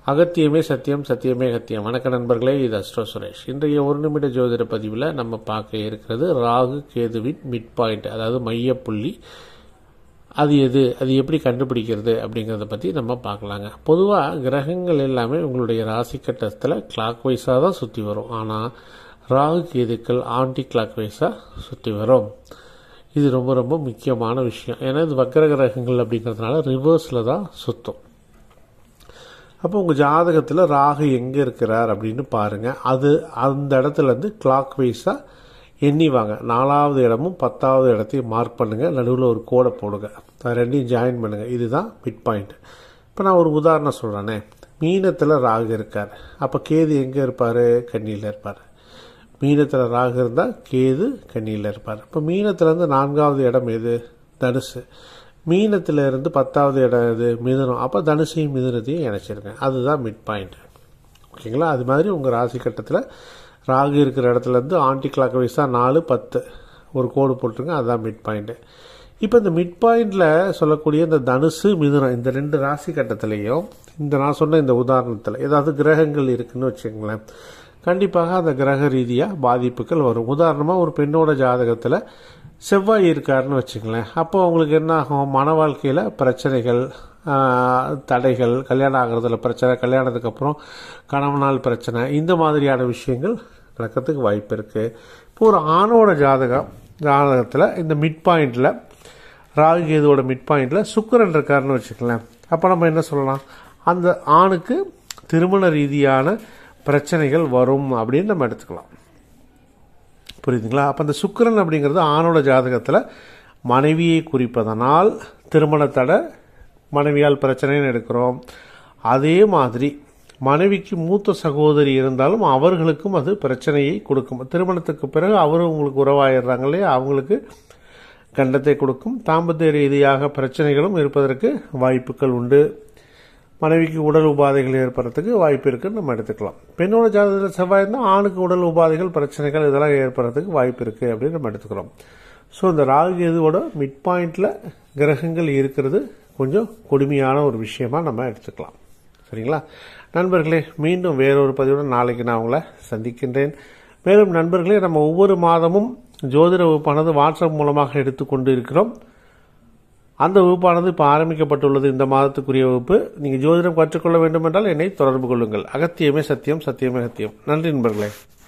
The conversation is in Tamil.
அகத்தியமே சத்தியம் சத்தியமே அகத்தியம் வணக்க நண்பர்களே இது அஸ்ட்ரோ சுரேஷ் இன்றைய ஒரு நிமிட ஜோதிட பதிவில் நம்ம பார்க்க இருக்கிறது ராகு கேதுவின் மிட் பாயிண்ட் அதாவது மையப்புள்ளி அது எது அது எப்படி கண்டுபிடிக்கிறது அப்படிங்கிறத பற்றி நம்ம பார்க்கலாங்க பொதுவாக கிரகங்கள் எல்லாமே உங்களுடைய ராசி கட்டத்தில் கிளாக் வைஸாக தான் சுற்றி வரும் ஆனால் ராகு கேதுக்கள் ஆன்டி கிளாக் வைஸாக சுற்றி வரும் இது ரொம்ப ரொம்ப முக்கியமான விஷயம் ஏன்னா இது வக்கர கிரகங்கள் அப்படிங்கிறதுனால ரிவர்ஸில் தான் சுற்றும் அப்போ உங்கள் ஜாதகத்தில் ராகு எங்கே இருக்கிறார் அப்படின்னு பாருங்கள் அது அந்த இடத்துலேருந்து கிளாக் வைஸாக எண்ணி வாங்க நாலாவது இடமும் பத்தாவது இடத்தையும் மார்க் பண்ணுங்கள் நடுவில் ஒரு கோடை போடுங்க அது ரெண்டையும் ஜாயின் பண்ணுங்கள் இதுதான் மிட் பாயிண்ட் இப்போ நான் ஒரு உதாரணம் சொல்கிறேனே மீனத்தில் ராகு இருக்கார் அப்போ கேது எங்கே இருப்பார் கண்ணியில் இருப்பார் மீனத்தில் ராகு இருந்தால் கேது கண்ணியில் இருப்பார் இப்போ மீனத்துலேருந்து நான்காவது இடம் எது தனுசு மீனத்தில் இருந்து பத்தாவது இடம் எது மிதுனம் அப்போ தனுசையும் மிதுனத்தையும் இணைச்சிருக்கேன் அதுதான் மிட் பாயிண்ட் ஓகேங்களா அது மாதிரி உங்கள் ராசி கட்டத்தில் ராகு இருக்கிற இடத்துலேருந்து ஆன்டி கிளாக் வைஸாக நாலு பத்து ஒரு கோடு போட்டுருங்க அதுதான் மிட் பாயிண்ட்டு இப்போ இந்த மிட் பாயிண்டில் சொல்லக்கூடிய இந்த தனுசு மிதுனம் இந்த ரெண்டு ராசி கட்டத்திலையும் இந்த நான் சொன்ன இந்த உதாரணத்தில் ஏதாவது கிரகங்கள் இருக்குன்னு வச்சுக்கோங்களேன் கண்டிப்பாக அந்த கிரக ரீதியாக பாதிப்புகள் வரும் உதாரணமாக ஒரு பெண்ணோட ஜாதகத்தில் செவ்வாய் இருக்காருன்னு வச்சுங்களேன் அப்போ அவங்களுக்கு என்ன ஆகும் மன வாழ்க்கையில் பிரச்சனைகள் தடைகள் கல்யாணம் ஆகிறதுல பிரச்சனை கல்யாணத்துக்கு அப்புறம் கணவனால் பிரச்சனை இந்த மாதிரியான விஷயங்கள் நடக்கிறதுக்கு வாய்ப்பு இருக்குது இப்போ ஒரு ஆணோட ஜாதகம் ஜாதகத்தில் இந்த மிட் பாயிண்டில் ராகு கேதுவோட மிட் பாயிண்டில் சுக்கரன் இருக்காருன்னு வச்சுக்கலாம் அப்போ நம்ம என்ன சொல்லலாம் அந்த ஆணுக்கு திருமண ரீதியான பிரச்சனைகள் வரும் அப்படின்னு நம்ம எடுத்துக்கலாம் புரியுதுங்களா அப்போ அந்த சுக்கரன் அப்படிங்கிறது ஆணோட ஜாதகத்தில் மனைவியை குறிப்பதனால் திருமண தடை மனைவியால் பிரச்சனைன்னு எடுக்கிறோம் அதே மாதிரி மனைவிக்கு மூத்த சகோதரி இருந்தாலும் அவர்களுக்கும் அது பிரச்சனையை கொடுக்கும் திருமணத்துக்கு பிறகு அவரும் உங்களுக்கு உறவாயிடுறாங்க இல்லையா அவங்களுக்கு கண்டத்தை கொடுக்கும் தாம்பத்திய ரீதியாக பிரச்சனைகளும் இருப்பதற்கு வாய்ப்புகள் உண்டு மனைவிக்கு உடல் உபாதைகள் ஏற்படுறதுக்கு வாய்ப்பு இருக்குன்னு நம்ம எடுத்துக்கலாம் பெண்ணோட ஜாதகத்தில் செவ்வாய் இருந்தால் ஆணுக்கு உடல் உபாதைகள் பிரச்சனைகள் இதெல்லாம் ஏற்படுறதுக்கு வாய்ப்பு இருக்குது அப்படின்னு நம்ம எடுத்துக்கிறோம் ஸோ இந்த ராகு கேதுவோட மிட் பாயிண்டில் கிரகங்கள் இருக்கிறது கொஞ்சம் கொடுமையான ஒரு விஷயமா நம்ம எடுத்துக்கலாம் சரிங்களா நண்பர்களே மீண்டும் வேறொரு பதிவுடன் நாளைக்கு நான் உங்களை சந்திக்கின்றேன் மேலும் நண்பர்களே நம்ம ஒவ்வொரு மாதமும் ஜோதிட வகுப்பானது வாட்ஸ்அப் மூலமாக எடுத்துக்கொண்டு இருக்கிறோம் அந்த வகுப்பானது இப்போ ஆரம்பிக்கப்பட்டுள்ளது இந்த மாதத்துக்குரிய வகுப்பு நீங்கள் ஜோதிடம் கற்றுக்கொள்ள வேண்டும் என்றால் என்னை தொடர்பு கொள்ளுங்கள் அகத்தியமே சத்தியம் சத்தியமே சத்தியம் நன்றி நண்பர்களே